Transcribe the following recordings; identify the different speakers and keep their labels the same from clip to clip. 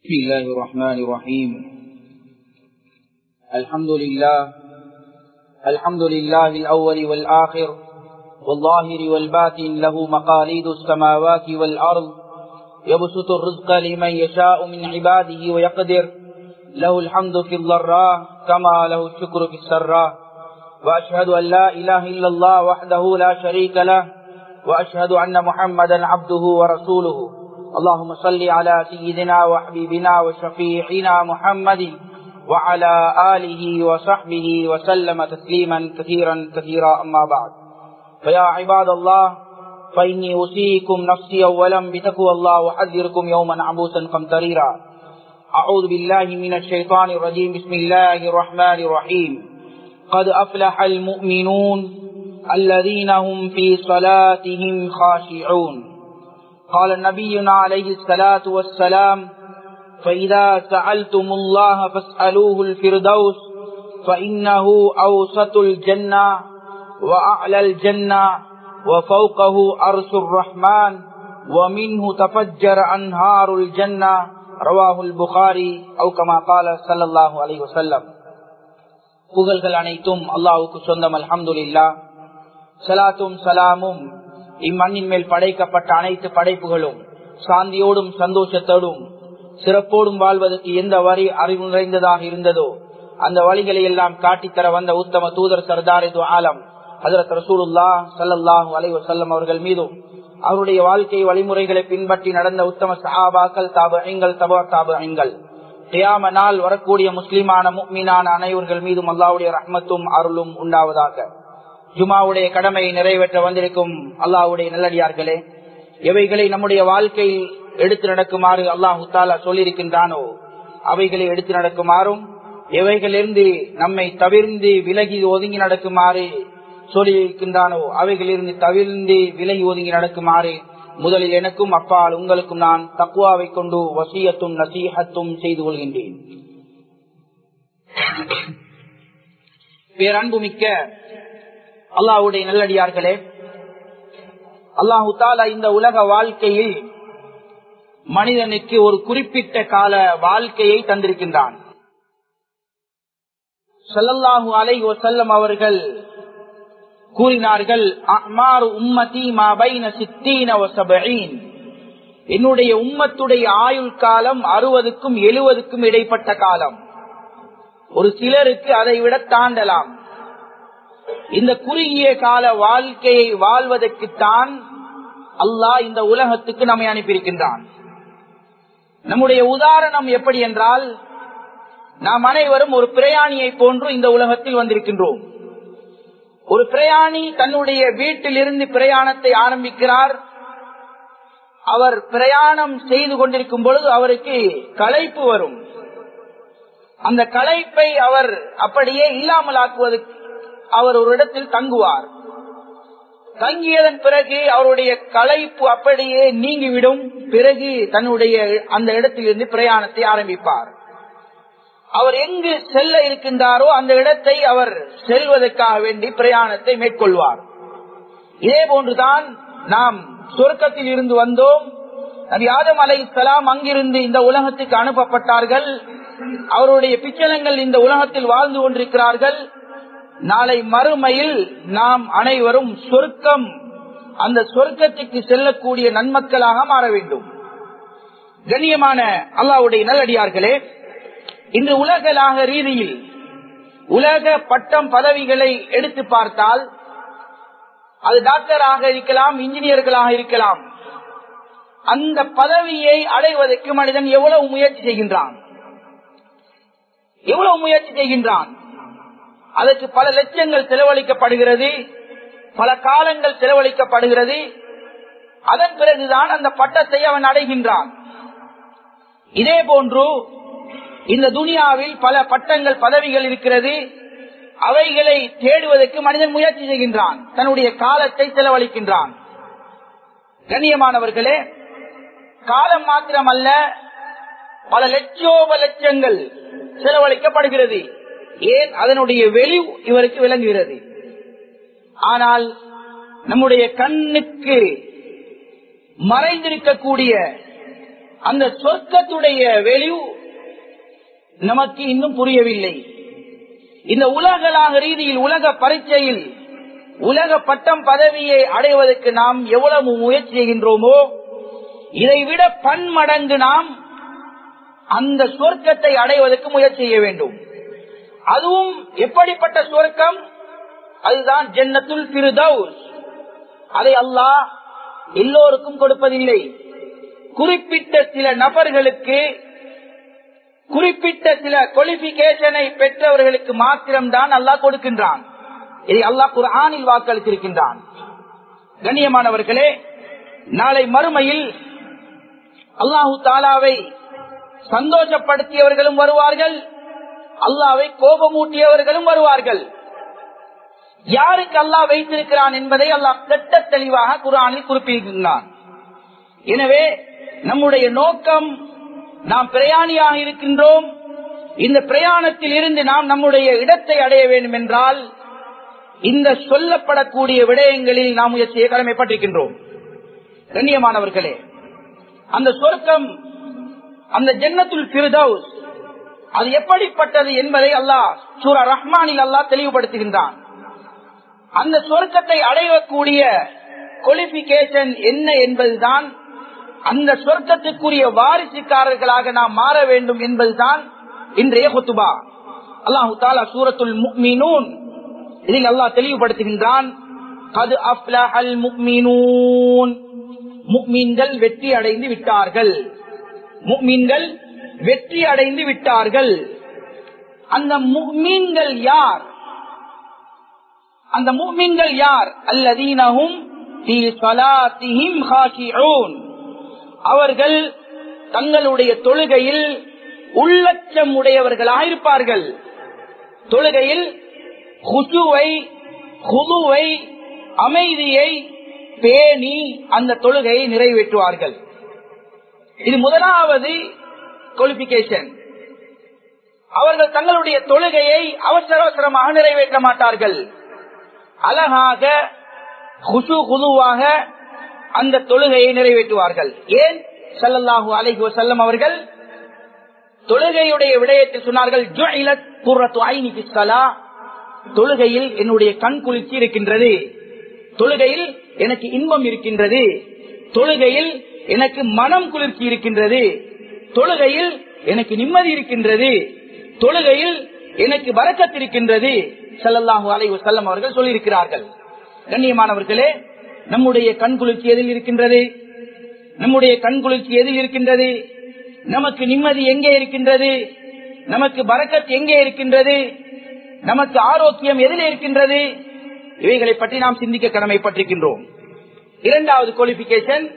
Speaker 1: بسم الله الرحمن الرحيم الحمد لله الحمد لله الأول والآخر والظاهر والباطن له مقاليد السماوات والأرض يبسط الرزق لمن يشاء من عباده ويقدر له الحمد في الضراء كما له الشكر في السراء وأشهد أن لا إله إلا الله وحده لا شريك له وأشهد أن محمدا عبده ورسوله اللهم صل على سيدنا وحبيبنا وشفيعنا محمد وعلى آله وصحبه وسلم تسليما كثيرا كثيرا أما بعد فيا عباد الله فإني أوصيكم نفسي أولا بتقوى الله وحذركم يوما عبوسا قمطريرا أعوذ بالله من الشيطان الرجيم بسم الله الرحمن الرحيم قد أفلح المؤمنون الذين هم في صلاتهم خاشعون قال نبينا عليه الصلاة والسلام فإذا سألتم الله فاسألوه الفردوس فإنه أوسط الجنة وأعلى الجنة وفوقه أرش الرحمن ومنه تفجر أنهار الجنة رواه البخاري أو كما قال صلى الله عليه وسلم புகழ்கள் அனைத்தும் அல்லாவுக்கு சொந்தம் அல்ஹம்துல்லா சலாத்தும் சலாமும் இம்மண்ணின் மேல் படைக்கப்பட்ட அனைத்து படைப்புகளும் சாந்தியோடும் சந்தோஷத்தோடும் சிறப்போடும் வாழ்வதற்கு எந்த வரி அறிவு நிறைந்ததாக இருந்ததோ அந்த வழிகளை எல்லாம் காட்டித்தர வந்த உத்தம தூதர் சர்தார் ஆலம் ஹசரத் ரசூலுல்லா சல்லாஹூ அலை வசல்லம் அவர்கள் மீதும் அவருடைய வாழ்க்கை வழிமுறைகளை பின்பற்றி நடந்த உத்தம சஹாபாக்கள் தாபு ஐங்கள் தபா தாபு ஐங்கள் தியாம நாள் வரக்கூடிய முஸ்லிமான முக்மீனான அனைவர்கள் மீதும் அல்லாவுடைய ரஹ்மத்தும் அருளும் உண்டாவதாக ஜுமாவுடைய கடமையை நிறைவேற்ற வந்திருக்கும் அல்லாவுடைய நல்லடியார்களே எவைகளை நம்முடைய வாழ்க்கையில் எடுத்து நடக்குமாறு அல்லாஹு தாலா சொல்லியிருக்கின்றானோ அவைகளை எடுத்து நடக்குமாறும் எவைகளிலிருந்து நம்மை தவிர்ந்து விலகி ஒதுங்கி நடக்குமாறு சொல்லியிருக்கின்றானோ அவைகளிலிருந்து தவிர்ந்து விலகி ஒதுங்கி நடக்குமாறு முதலில் எனக்கும் அப்பால் உங்களுக்கும் நான் தக்குவாவை கொண்டு வசியத்தும் நசீகத்தும் செய்து கொள்கின்றேன் பேரன்புமிக்க அல்லாஹுடைய நல்லடியார்களே அல்லாஹு தாலா இந்த உலக வாழ்க்கையில் மனிதனுக்கு ஒரு குறிப்பிட்ட கால வாழ்க்கையை தந்திருக்கின்றான் சல்லல்லாஹு அலை செல்லம் அவர்கள் கூறினார்கள் என்னுடைய உம்மத்துடைய ஆயுள் காலம் அறுபதுக்கும் எழுபதுக்கும் இடைப்பட்ட காலம் ஒரு சிலருக்கு அதை விட தாண்டலாம் இந்த குறுகிய கால வாழ்க்கையை வாழ்வதற்குத்தான் அல்லாஹ் இந்த உலகத்துக்கு நம்மை அனுப்பியிருக்கின்றான் நம்முடைய உதாரணம் எப்படி என்றால் நாம் அனைவரும் ஒரு பிரயாணியை போன்று இந்த உலகத்தில் வந்திருக்கின்றோம் ஒரு பிரயாணி தன்னுடைய வீட்டிலிருந்து பிரயாணத்தை ஆரம்பிக்கிறார் அவர் பிரயாணம் செய்து கொண்டிருக்கும் பொழுது அவருக்கு களைப்பு வரும் அந்த களைப்பை அவர் அப்படியே இல்லாமல் ஆக்குவதற்கு அவர் ஒரு இடத்தில் தங்குவார் தங்கியதன் பிறகு அவருடைய களைப்பு அப்படியே நீங்கிவிடும் பிறகு தன்னுடைய அந்த இடத்திலிருந்து பிரயாணத்தை ஆரம்பிப்பார் அவர் எங்கு செல்ல இருக்கின்றாரோ அந்த இடத்தை அவர் செல்வதற்காக வேண்டி பிரயாணத்தை மேற்கொள்வார் இதே போன்றுதான் நாம் சொர்க்கத்தில் இருந்து வந்தோம் நபி ஆதம் அலை சலாம் அங்கிருந்து இந்த உலகத்துக்கு அனுப்பப்பட்டார்கள் அவருடைய பிச்சலங்கள் இந்த உலகத்தில் வாழ்ந்து கொண்டிருக்கிறார்கள் நாளை மறுமையில் நாம் அனைவரும் சொர்க்கம் அந்த சொர்க்கத்துக்கு செல்லக்கூடிய நன்மக்களாக மாற வேண்டும் கண்ணியமான அல்லாவுடைய நல்லடியார்களே இன்று உலகளாக ரீதியில் உலக பட்டம் பதவிகளை எடுத்து பார்த்தால் அது டாக்டராக இருக்கலாம் இன்ஜினியர்களாக இருக்கலாம் அந்த பதவியை அடைவதற்கு மனிதன் எவ்வளவு முயற்சி செய்கின்றான் எவ்வளவு முயற்சி செய்கின்றான் அதற்கு பல லட்சங்கள் செலவழிக்கப்படுகிறது பல காலங்கள் செலவழிக்கப்படுகிறது அதன் பிறகுதான் அந்த பட்டத்தை அவன் அடைகின்றான் இதே போன்று இந்த துனியாவில் பல பட்டங்கள் பதவிகள் இருக்கிறது அவைகளை தேடுவதற்கு மனிதன் முயற்சி செய்கின்றான் தன்னுடைய காலத்தை செலவழிக்கின்றான் கண்ணியமானவர்களே காலம் மாத்திரமல்ல பல லட்சோப லட்சங்கள் செலவழிக்கப்படுகிறது ஏன் அதனுடைய வெளி இவருக்கு விளங்குகிறது ஆனால் நம்முடைய கண்ணுக்கு மறைந்திருக்கக்கூடிய அந்த சொர்க்கத்துடைய வெளிவு நமக்கு இன்னும் புரியவில்லை இந்த உலகளாக ரீதியில் உலக பரீட்சையில் உலக பட்டம் பதவியை அடைவதற்கு நாம் எவ்வளவு முயற்சி செய்கின்றோமோ இதைவிட பன்மடங்கு நாம் அந்த சொர்க்கத்தை அடைவதற்கு முயற்சி செய்ய வேண்டும் அதுவும் எப்படிப்பட்ட சொர்க்கம் அதுதான் ஜன்னத்துல் பிரதௌஸ் அதை அல்லாஹ் எல்லோருக்கும் கொடுப்பதில்லை குறிப்பிட்ட சில நபர்களுக்கு குறிப்பிட்ட சில குவாலிபிகேஷனை பெற்றவர்களுக்கு மாத்திரம்தான் அல்லாஹ் கொடுக்கின்றான் இதை அல்லாஹ் குர்ஆனில் வாக்களித்திருக்கின்றான் கண்ணியமானவர்களே நாளை மறுமையில் அல்லாஹு தாலாவை சந்தோஷப்படுத்தியவர்களும் வருவார்கள் அல்லாவை கோபமூட்டியவர்களும் வருவார்கள் யாருக்கு அல்லாஹ் வைத்திருக்கிறான் என்பதை அல்லாஹ் திட்ட தெளிவாக குரானில் குறிப்பிடுகின்றான் எனவே நம்முடைய நோக்கம் நாம் பிரயாணியாக இருக்கின்றோம் இந்த பிரயாணத்தில் இருந்து நாம் நம்முடைய இடத்தை அடைய வேண்டும் என்றால் இந்த சொல்லப்படக்கூடிய விடயங்களில் நாம் முயற்சியை கடமைப்பட்டிருக்கின்றோம் கண்ணியமானவர்களே அந்த சொர்க்கம் அந்த ஜன்னத்துல் பிரதௌஸ் அது எப்படிப்பட்டது என்பதை அல்லாஹ் சூரா ரஹ்மானில் அல்லாஹ் தெளிவுபடுத்துகின்றான் அந்த சொர்க்கத்தை அடையக்கூடிய குவாலிபிகேஷன் என்ன என்பதுதான் அந்த சொர்க்கத்துக்குரிய வாரிசுக்காரர்களாக நாம் மாற வேண்டும் என்பதுதான் இன்றைய கொத்துபா அல்லாஹு தாலா சூரத்துல் முக்மீனூன் இதில் அல்லாஹ் தெளிவுபடுத்துகின்றான் அது அப்லஹல் முக்மீனூன் முக்மீன்கள் வெற்றி அடைந்து விட்டார்கள் முக்மீன்கள் வெற்றி அடைந்து விட்டார்கள் அந்த முக்மீன்கள் யார் அந்த முக்மீன்கள் யார் அல்லதீனஹும் ஃபீ ஸலாத்திஹிம் காஷிஊன் அவர்கள் தங்களுடைய தொழுகையில் உள்ளச்சம் உடையவர்களாக இருப்பார்கள் தொழுகையில் ஹுசுவை ஹுதுவை அமைதியை பேணி அந்த தொழுகையை நிறைவேற்றுவார்கள் இது முதலாவது குவாலிபிகேஷன் அவர்கள் தங்களுடைய தொழுகையை அவசர அவசரமாக நிறைவேற்ற மாட்டார்கள் அழகாக குசு குதுவாக அந்த தொழுகையை நிறைவேற்றுவார்கள் ஏன் சல்லல்லாஹு அலைஹி வஸல்லம் அவர்கள் தொழுகையுடைய விடயத்தில் சொன்னார்கள் ஜுஇலத் குர்ரத்து ஐனி ஃபிஸ் ஸலா தொழுகையில் என்னுடைய கண் குளிர்ச்சி இருக்கின்றது தொழுகையில் எனக்கு இன்பம் இருக்கின்றது தொழுகையில் எனக்கு மனம் குளிர்ச்சி இருக்கின்றது தொழுகையில் எனக்கு நிம்மதி இருக்கின்றது தொழுகையில் எனக்கு வரக்கத் இருக்கின்றது சல்லல்லாஹு அலைஹி வஸல்லம் அவர்கள் சொல்லியிருக்கிறார்கள் கண்ணியமானவர்களே நம்முடைய கண் குளிர்ச்சி எதில் இருக்கின்றது நம்முடைய கண் குளிர்ச்சி எதில் இருக்கின்றது நமக்கு நிம்மதி எங்கே இருக்கின்றது நமக்கு பறக்கத் எங்கே இருக்கின்றது நமக்கு ஆரோக்கியம் எதில் இருக்கின்றது இவைகளை பற்றி நாம் சிந்திக்க கடமைப்பட்டிருக்கின்றோம் இரண்டாவது குவாலிபிகேஷன்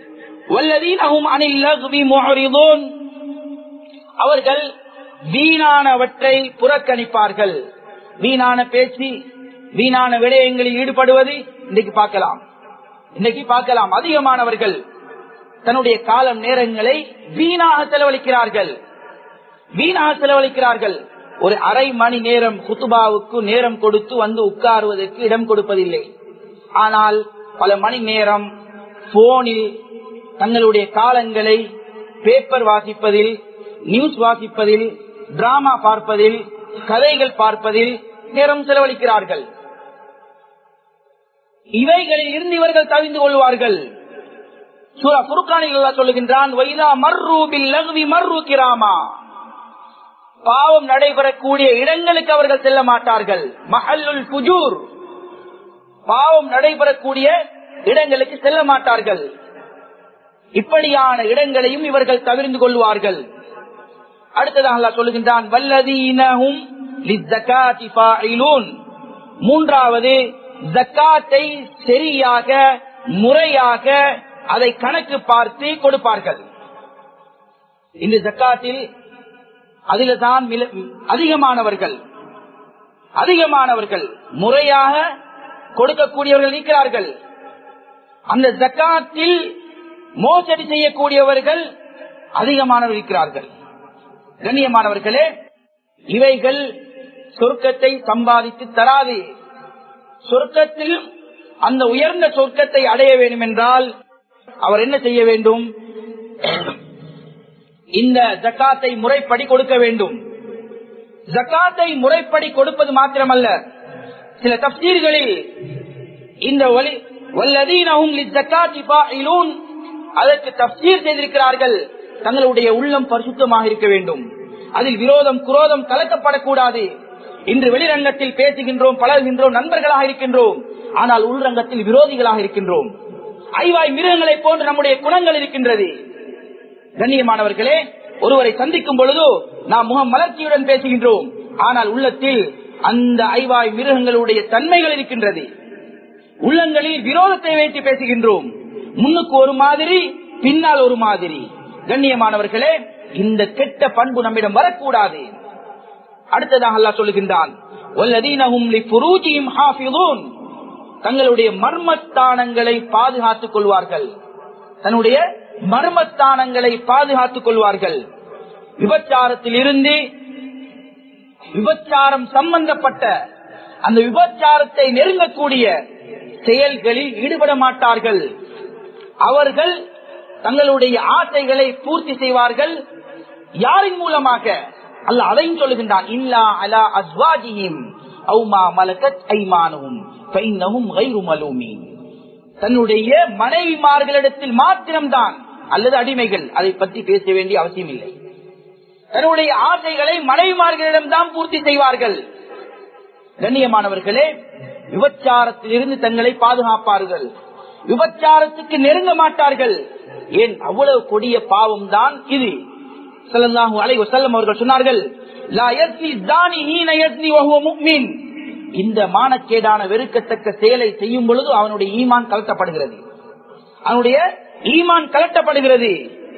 Speaker 1: அவர்கள் வீணானவற்றை புறக்கணிப்பார்கள் வீணான பேச்சு வீணான விடயங்களில் ஈடுபடுவது இன்றைக்கு பார்க்கலாம் இன்னைக்கு பார்க்கலாம் அதிகமானவர்கள் தன்னுடைய காலம் நேரங்களை வீணாக செலவழிக்கிறார்கள் வீணாக செலவழிக்கிறார்கள் ஒரு அரை மணி நேரம் குத்துபாவுக்கு நேரம் கொடுத்து வந்து உட்காருவதற்கு இடம் கொடுப்பதில்லை ஆனால் பல மணி நேரம் போனில் தங்களுடைய காலங்களை பேப்பர் வாசிப்பதில் நியூஸ் வாசிப்பதில் டிராமா பார்ப்பதில் கதைகள் பார்ப்பதில் நேரம் செலவழிக்கிறார்கள் இவைகளில் இருந்து இவர்கள் தவிந்து கொள்வார்கள் சூரா குருக்கானில் சொல்லுகின்றான் வைதா மர்ரூபில் லகுவி மர்ரு கிராமா பாவம் நடைபெறக்கூடிய இடங்களுக்கு அவர்கள் செல்ல மாட்டார்கள் மஹல்லுல் புஜூர் பாவம் நடைபெறக்கூடிய இடங்களுக்கு செல்ல மாட்டார்கள் இப்படியான இடங்களையும் இவர்கள் தவிர்ந்து கொள்வார்கள் அடுத்ததாக சொல்லுகின்றான் வல்லதீனஹும் லிஸ்ஸகாத்தி ஃபாயிலூன் மூன்றாவது ஜக்காத்தை சரியாக முறையாக அதை கணக்கு பார்த்து கொடுப்பார்கள் இந்த ஜக்காத்தில் அதில் தான் அதிகமானவர்கள் அதிகமானவர்கள் முறையாக கொடுக்கக்கூடியவர்கள் இருக்கிறார்கள் அந்த ஜக்காத்தில் மோசடி செய்யக்கூடியவர்கள் அதிகமானவர்கள் இருக்கிறார்கள் கண்ணியமானவர்களே இவைகள் சொர்க்கத்தை சம்பாதித்து தராது சொர்க்கத்தில் அந்த உயர்ந்த சொர்க்கத்தை அடைய வேண்டும் என்றால் அவர் என்ன செய்ய வேண்டும் இந்த ஜக்காத்தை முறைப்படி கொடுக்க வேண்டும் ஜக்காத்தை முறைப்படி கொடுப்பது மாத்திரமல்ல சில தப்சீர்களில் இந்த ஒலி வல்லதீனஹும் லிஸ்ஸகாத்தி ஃபாயிலூன் அதற்கு தப்சீர் செய்திருக்கிறார்கள் தங்களுடைய உள்ளம் பரிசுத்தமாக இருக்க வேண்டும் அதில் விரோதம் குரோதம் கலக்கப்படக்கூடாது இன்று வெளிரங்கத்தில் பேசுகின்றோம் பழகுகின்றோம் நண்பர்களாக இருக்கின்றோம் ஆனால் உள்ரங்கத்தில் விரோதிகளாக இருக்கின்றோம் ஐவாய் மிருகங்களை போன்று நம்முடைய குணங்கள் இருக்கின்றது கண்ணியமானவர்களே ஒருவரை சந்திக்கும் பொழுது நாம் முகம் மலர்ச்சியுடன் பேசுகின்றோம் ஆனால் உள்ளத்தில் அந்த ஐவாய் மிருகங்களுடைய தன்மைகள் இருக்கின்றது உள்ளங்களில் விரோதத்தை வைத்து பேசுகின்றோம் முன்னுக்கு ஒரு மாதிரி பின்னால் ஒரு மாதிரி கண்ணியமானவர்களே இந்த கெட்ட பண்பு நம்மிடம் வரக்கூடாது அடுத்ததாக அல்லாஹ் சொல்லுகின்றான் "வல்லதீனஹும் லிஃபுரூஜிஹிம் ஹாஃபிதூன்." தங்களுடைய மர்மஸ்தானங்களை பாதுகாத்துக் கொள்வார்கள் தன்னுடைய மர்மஸ்தானங்களை பாதுகாத்துக் கொள்வார்கள் விபச்சாரத்தில் இருந்து விபச்சாரம் சம்பந்தப்பட்ட அந்த விபச்சாரத்தை நெருங்கக்கூடிய செயல்களில் ஈடுபட மாட்டார்கள் அவர்கள் தங்களுடைய ஆசைகளை பூர்த்தி செய்வார்கள் யாரின் மூலமாக அல்ல அதையும் சொல்லுகின்றான் இல்லா அலா அஸ்வாஜிஹிம் அவுமா மலகத் ஐமானும் ஃபைன்னஹும் கைரு மலூமீன் தன்னுடைய மனைவிமார்களிடத்தில் மாத்திரம்தான் அல்லது அடிமைகள் அதை பற்றி பேச வேண்டிய அவசியம் இல்லை தன்னுடைய ஆசைகளை மனைவிமார்களிடம் தான் பூர்த்தி செய்வார்கள் கண்ணியமானவர்களே விபச்சாரத்தில் இருந்து தங்களை பாதுகாப்பார்கள் விபச்சாரத்துக்கு நெருங்க மாட்டார்கள் ஏன் அவ்வளவு கொடிய பாவம் தான் இது ஸல்லல்லாஹு அலைஹி வஸல்லம் அவர்கள் சொன்னார்கள் லா யஸ்னி தானி ஹீன யஸ்னி வஹுவ முஃமின் இந்த மானக்கேடான வெறுக்கத்தக்க செயலை செய்யும் பொழுது அவனுடைய ஈமான் கலட்டப்படுகிறது அவனுடைய ஈமான் கலட்டப்படுகிறது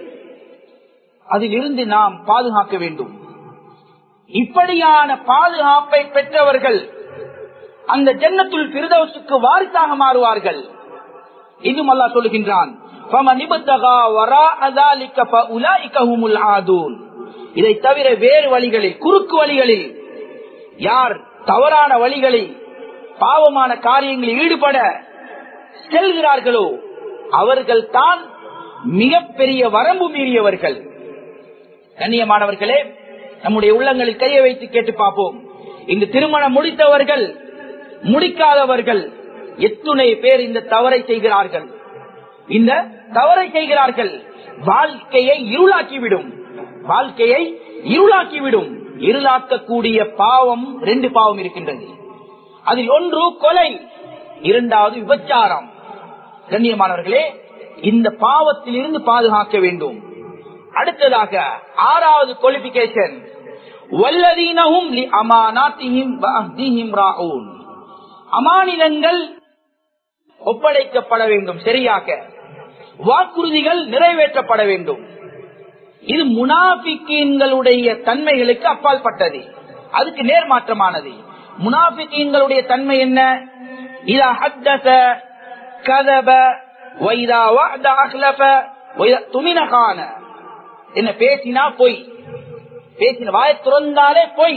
Speaker 1: அதிலிருந்து நாம் பாதுகாக்க வேண்டும் இப்படியான பாதுகாப்பை பெற்றவர்கள் அந்த ஜன்னத்துள் பிரதோசுக்கு வாரிசாக மாறுவார்கள் இதுவும் அல்லாஹ் சொல்லுகின்றான் فَمَنِ ابْتَغَى وَرَاءَ ذَلِكَ فَأُولَئِكَ هُمُ الْعَادُونَ இதை தவிர வேறு வழிகளில் குறுக்கு வழிகளில் யார் தவறான வழிகளில் பாவமான காரியங்களில் ஈடுபட செல்கிறார்களோ அவர்கள் தான் மிகப்பெரிய வரம்பு மீறியவர்கள் கண்ணியமானவர்களே நம்முடைய உள்ளங்களில் கையை வைத்து கேட்டு பார்ப்போம் இந்த திருமணம் முடித்தவர்கள் முடிக்காதவர்கள் எத்துணை பேர் இந்த தவறை செய்கிறார்கள் இந்த தவறை செய்கிறார்கள் வாழ்க்கையை இருளாக்கிவிடும் வாழ்க்கையை இருளாக்கிவிடும் இருளாக்கக்கூடிய பாவம் ரெண்டு பாவம் இருக்கின்றது அதில் ஒன்று கொலை இரண்டாவது விபச்சாரம் கண்ணியமானவர்களே இந்த பாவத்தில் இருந்து பாதுகாக்க வேண்டும் அடுத்ததாக ஆறாவது குவாலிபிகேஷன் வல்லதீனஹும் லி அமானாத்திஹிம் வஅஹ்திஹிம் ராஊன் அமானிதங்கள் ஒப்படைக்கப்பட வேண்டும் சரியாக வாக்குறுதிகள் நிறைவேற்றப்பட வேண்டும் இது முனாபிக்கீன்களுடைய தன்மைகளுக்கு அப்பால் பட்டது அதுக்கு நேர்மாற்றமானது முனாபிக்கீன்களுடைய தன்மை என்ன இதா ஹத்தச கதப வைதா வஅத அஹ்லஃப வைதா துமின கான என்ன பேசினா பொய் பேசின வாயை துறந்தாலே பொய்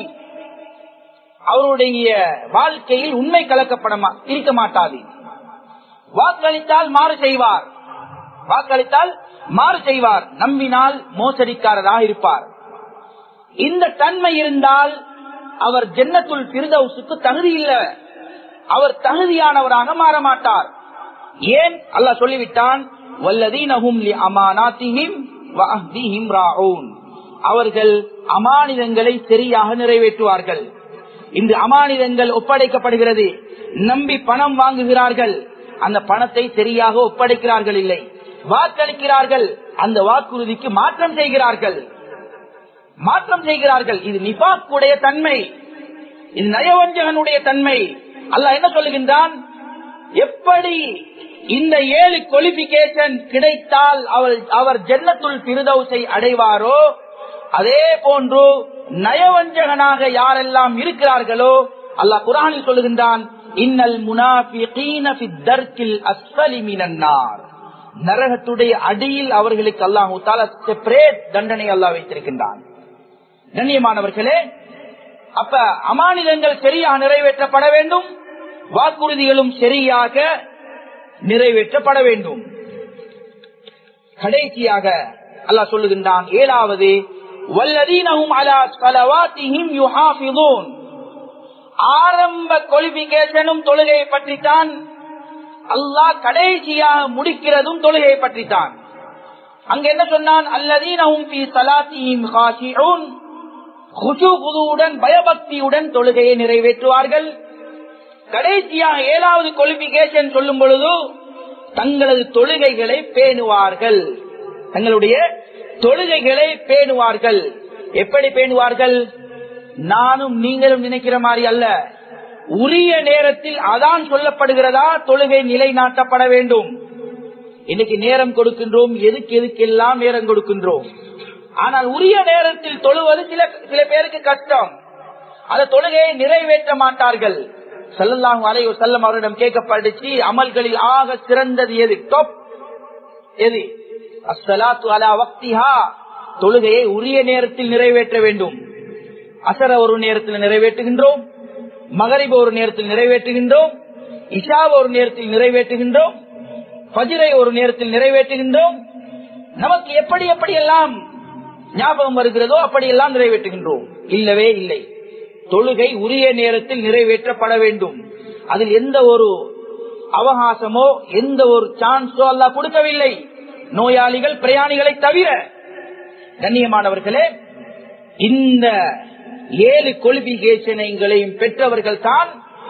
Speaker 1: அவருடைய வாழ்க்கையில் உண்மை கலக்கப்பட மா- இருக்க மாட்டாது வாக்களித்தால் மாறு செய்வார் வாக்களித்தால் மாறு செய்வார் நம்பினால் மோசடிக்காரராக இருப்பார் இந்த தன்மை இருந்தால் அவர் ஜன்னத்துள் பிரதவுசுக்கு தகுதி இல்லை அவர் தகுதியானவராக மாற மாட்டார் ஏன் அல்லாஹ் சொல்லிவிட்டான் வல்லதீனஹும் லி அமானாத்திஹிம் வஅஹ்திஹிம் ராஊன் அவர்கள் அமானிதங்களை சரியாக நிறைவேற்றுவார்கள் இந்த அமானிதங்கள் ஒப்படைக்கப்படுகிறது நம்பி பணம் வாங்குகிறார்கள் அந்த பணத்தை சரியாக ஒப்படைக்கிறார்கள் இல்லை வாக்களிக்கிறார்கள் அந்த வாக்குறுதிக்கு மாற்றம் செய்கிறார்கள் மாற்றம் செய்கிறார்கள் இது நிபாக்குடைய தன்மை இது நயவஞ்சகனுடைய தன்மை அல்லாஹ் என்ன சொல்லுகின்றான் எப்படி இந்த ஏழு குவாலிபிகேஷன் கிடைத்தால் அவர் அவர் ஜன்னத்துள் பிரதௌசை அடைவாரோ அதே போன்று நயவஞ்சகனாக யாரெல்லாம் இருக்கிறார்களோ அல்லாஹ் குரானில் சொல்லுகின்றான் இன்னல் முனாஃபிகீன ஃபி தர்க்கில் அஸ்ஃபலி மினன் நார் நரகத்துடைய அடியில் அவர்களுக்கு அல்லாஹு தாலா செப்பரேட் தண்டனை அல்லாஹ் வைத்திருக்கின்றான் கண்ணியமானவர்களே அப்ப அமானிதங்கள் சரியாக நிறைவேற்றப்பட வேண்டும் வாக்குறுதிகளும் சரியாக நிறைவேற்றப்பட வேண்டும் கடைசியாக அல்லாஹ் சொல்லுகின்றான் ஏழாவது வல்லதீனஹும் அலா ஸலவாத்திஹிம் யுஹாஃபிதூன் ஆரம்ப குவாலிபிகேஷனும் தொழுகையை பற்றித்தான் அல்லாஹ் கடைசியாக முடிக்கிறதும் தொழுகையை பற்றித்தான் அங்க என்ன சொன்னான் அல்லதீனஹும் ஃபீ ஸலாத்திஹிம் காஷிஊன் குஷுகுதுவுடன் பயபக்தியுடன் தொழுகையை நிறைவேற்றுவார்கள் கடைசியாக ஏழாவது குவாலிபிகேஷன் சொல்லும் பொழுது தங்களது தொழுகைகளை பேணுவார்கள் தங்களுடைய தொழுகைகளை பேணுவார்கள் எப்படி பேணுவார்கள் நானும் நீங்களும் நினைக்கிற மாதிரி அல்ல உரிய நேரத்தில் அதான் சொல்லப்படுகிறதா தொழுகை நிலைநாட்டப்பட வேண்டும் இன்னைக்கு நேரம் கொடுக்கின்றோம் எதுக்கு எதுக்கெல்லாம் நேரம் கொடுக்கின்றோம் ஆனால் உரிய நேரத்தில் தொழுவது சில சில பேருக்கு கஷ்டம் அந்த தொழுகையை நிறைவேற்ற மாட்டார்கள் சல்லல்லாஹு அலைஹி வஸல்லம் அவரிடம் கேட்கப்பட்டுச்சு அமல்களில் ஆக சிறந்தது எது டாப் எது அஸ்ஸலாத்து அலா வக்திஹா தொழுகையை உரிய நேரத்தில் நிறைவேற்ற வேண்டும் அசர ஒரு நேரத்தில் நிறைவேற்றுகின்றோம் மகரிப ஒரு நேரத்தில் நிறைவேற்றுகின்றோம் இஷாவ ஒரு நேரத்தில் நிறைவேற்றுகின்றோம் பஜிரை ஒரு நேரத்தில் நிறைவேற்றுகின்றோம் நமக்கு எப்படி எப்படி எல்லாம் ஞாபகம் வருகிறதோ அப்படியெல்லாம் நிறைவேற்றுகின்றோம் இல்லவே இல்லை தொழுகை உரிய நேரத்தில் நிறைவேற்றப்பட வேண்டும் அதில் எந்த ஒரு அவகாசமோ எந்த ஒரு சான்ஸோ அல்ல கொடுக்கவில்லை நோயாளிகள் பிரயாணிகளை தவிர கண்ணியமானவர்களே இந்த ஏழு கொலிபிகேஷனைகளையும் பெற்றவர்கள் தான்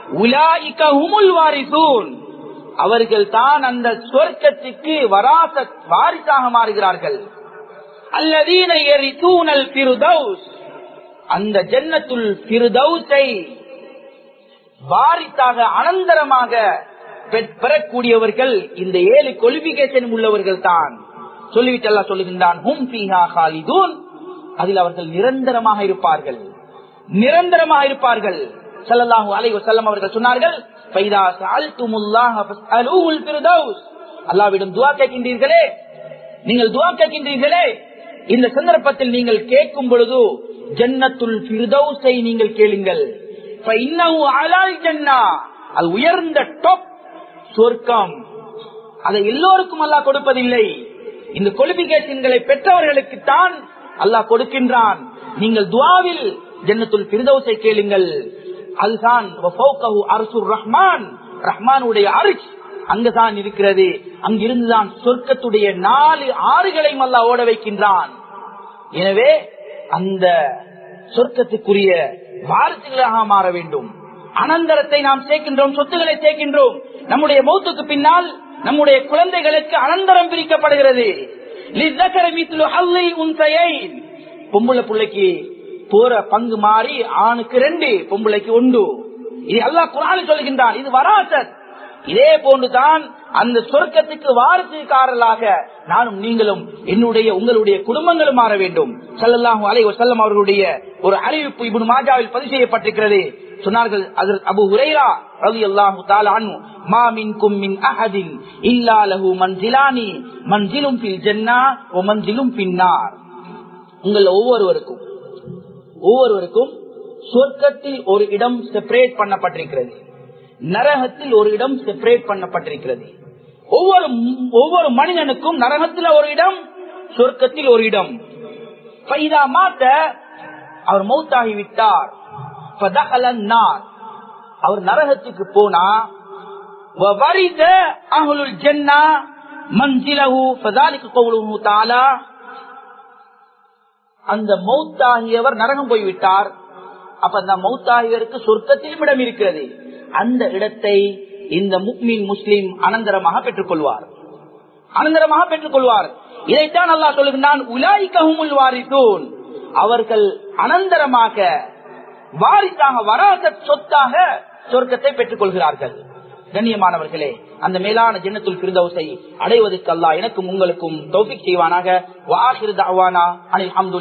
Speaker 1: அவர்கள் தான் அந்த சொர்க்கத்துக்கு வராச வாரிசாக மாறுகிறார்கள் அல்லதீன எரிசூனல் பிரதௌஸ் அந்த ஜன்னத்துல் பிரதௌஸை வாரிசாக அனந்தரமாக பெறக்கூடியவர்கள் இந்த ஏழு கொலிபிகேஷன் உள்ளவர்கள் தான் சொல்லிவிட்டு எல்லாம் சொல்லுகின்றான் ஹும் பீஹா ஹாலிதூன் அதில் அவர்கள் நிரந்தரமாக இருப்பார்கள் நிரந்தரமாக இருப்பார்கள் சல்லல்லாஹு அலைஹி வஸல்லம் அவர்கள் சொன்னார்கள் ஃபைதா சஅல்துமுல்லாஹ ஃபஸ்அலூஹுல் ஃபிர்தௌஸ் அல்லாஹ்விடம் துஆ கேட்கின்றீர்களே நீங்கள் துஆ கேட்கின்றீர்களே இந்த சந்தர்ப்பத்தில் நீங்கள் கேட்கும் பொழுது ஜன்னத்துல் ஃபிர்தௌஸை நீங்கள் கேளுங்கள் ஃபஇன்னஹு அலால் ஜன்னா அது உயர்ந்த டாப் சொர்க்கம் அதை எல்லோருக்கும் அல்லாஹ் கொடுப்பதில்லை இந்த கொலிபிகேஷன்களை பெற்றவர்களுக்கு தான் அல்லாஹ் கொடுக்கின்றான் நீங்கள் துவாவில் ஜன்னத்துல் பிரதோசை கேளுங்கள் அதுதான் ரஹ்மான் ரஹ்மானுடைய அரிஷ் அங்குதான் இருக்கிறது அங்கிருந்துதான் சொர்க்கத்துடைய நாலு ஆறுகளையும் அல்லாஹ் ஓட வைக்கின்றான் எனவே அந்த சொர்க்கத்துக்குரிய வாரிசுகளாக மாற வேண்டும் அனந்தரத்தை நாம் சேர்க்கின்றோம் சொத்துக்களை சேர்க்கின்றோம் நம்முடைய மௌத்துக்கு பின்னால் நம்முடைய குழந்தைகளுக்கு அனந்தரம் பிரிக்கப்படுகிறது பொம்பளை பிள்ளைக்கு போற பங்கு மாறி ஆணுக்கு ரெண்டு பொம்பளைக்கு ஒன்று இது அல்லா குரான் சொல்கின்றான் இது வராசத் இதே போன்றுதான் அந்த சொர்க்கத்துக்கு வாரத்துக்காரர்களாக நானும் நீங்களும் என்னுடைய உங்களுடைய குடும்பங்களும் மாற வேண்டும் சல்லல்லாஹு அலை வசல்லம் அவர்களுடைய ஒரு அறிவிப்பு இப்படி மாஜாவில் பதிவு செய்யப்பட்டிருக்கிறது சொன்னார்கள் அபு ஹுரைரா ரவி அல்லாஹு தாலானு மா மின்கும் மின் அஹதின் இல்லா லஹு மன்சிலானி மன்சிலும் பில் ஜன்னா ஓ மன்சிலும் பின்னார் உங்கள் ஒவ்வொருவருக்கும் ஒவ்வொருவருக்கும் சொர்க்கத்தில் ஒரு இடம் செப்பரேட் பண்ணப்பட்டிருக்கிறது நரகத்தில் ஒரு இடம் செப்பரேட் பண்ணப்பட்டிருக்கிறது ஒவ்வொரு ஒவ்வொரு மனிதனுக்கும் நரகத்தில் ஒரு இடம் சொர்க்கத்தில் ஒரு இடம் பைதா மாத்த அவர் மௌத்தாகி விட்டார் அவர் நரகத்துக்கு போனா அந்த மௌத்தாகியவர் நரகம் போய்விட்டார் அப்ப அந்த மௌத்தாகியவருக்கு சொர்க்கத்திலும் இடம் இருக்கிறது அந்த இடத்தை இந்த முக்மீன் முஸ்லிம் அனந்தரமாக பெற்றுக் கொள்வார் அனந்தரமாக பெற்றுக் கொள்வார் இதைத்தான் அல்லா சொல்லுகின்றான் உலாய்கஹுமுல் வாரிசூன் அவர்கள் அனந்தரமாக வாரிசாக வராத சொத்தாக சொர்க்கத்தை பெற்றுக் கொள்கிறார்கள் கண்ணியமானவர்களே அந்த மேலான ஜன்னத்துல் பிரதோசை அடைவதற்கு அல்லா எனக்கும் உங்களுக்கும் தௌபிக் செய்வானாக வாஹிர் தாவானா அனில்